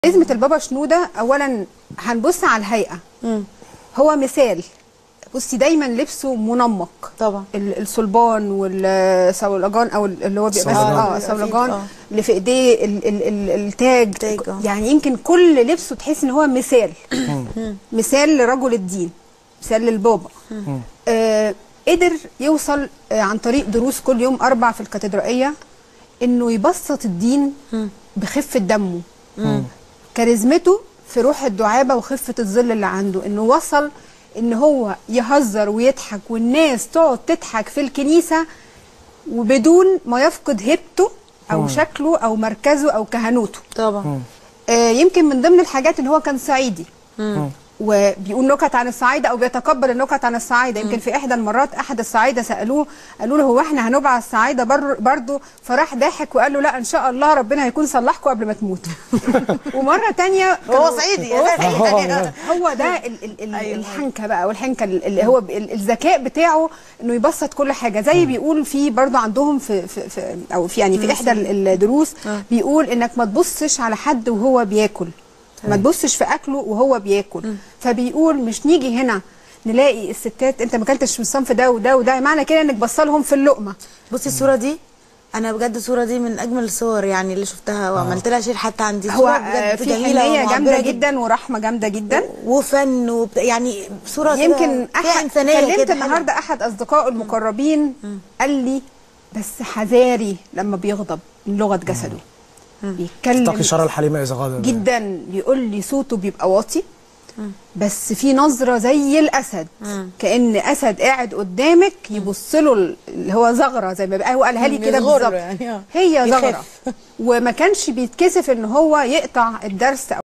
ازمه البابا شنوده اولا هنبص على الهيئه هو مثال بصي دايما لبسه منمق طبعا ال- الصلبان والصولجان او ال- اللي هو بيبقى صولجان. اه أكيد، صولجان آه. اللي في ايديه ال- ال- ال- التاج تاج، آه. يعني يمكن كل لبسه تحس ان هو مثال مثال لرجل الدين مثال للبابا آه قدر يوصل آه عن طريق دروس كل يوم اربع في الكاتدرائيه انه يبسط الدين بخفه دمه كاريزمته في روح الدعابه وخفه الظل اللي عنده انه وصل ان هو يهزر ويضحك والناس تقعد تضحك في الكنيسه وبدون ما يفقد هيبته او شكله او مركزه او كهنوته طبعا آه، يمكن من ضمن الحاجات ان هو كان صعيدي وبيقول نكت عن الصعايده او بيتقبل النكت عن الصعايده يمكن في احدى المرات احد الصعايده سالوه قالوا له هو احنا هنبعث الصعايده بر برضه فراح ضاحك وقال له لا ان شاء الله ربنا هيكون صلحكم قبل ما تموتوا ومره تانية هو كانوا- صعيدي هو يا صعيدي. هو ده ال ال ال أيوة. الحنكه بقى والحنكه اللي هو ب- ال- الذكاء بتاعه انه يبسط كل حاجه زي بيقول في برضه عندهم في, في, في او في يعني في احدى ال- الدروس بيقول انك ما تبصش على حد وهو بياكل ما تبصش في اكله وهو بياكل فبيقول مش نيجي هنا نلاقي الستات انت ما اكلتش من الصنف ده وده وده معنى كده انك بصلهم في اللقمه بصي الصوره دي انا بجد الصوره دي من اجمل الصور يعني اللي شفتها وعملت لها شير حتى عندي هو صورة آه، بجد في جميله حنيه ومعبرة جامده جدا ورحمه جامده جدا وفن وبت... يعني صوره كده يمكن فيها احد انسانيه كلمت كده النهارده احد اصدقائه المقربين قال لي بس حذاري لما بيغضب من لغه جسده بيتكلم اتقي شر الحليمه اذا غضب جدا بيقول لي صوته بيبقى واطي بس في نظره زي الاسد كان اسد قاعد قدامك يبص له اللي هو زغره زي ما بقى هو قالها لي كده يصغر بالظبط يعني، آه. هي يخاف. زغره وما كانش بيتكسف ان هو يقطع الدرس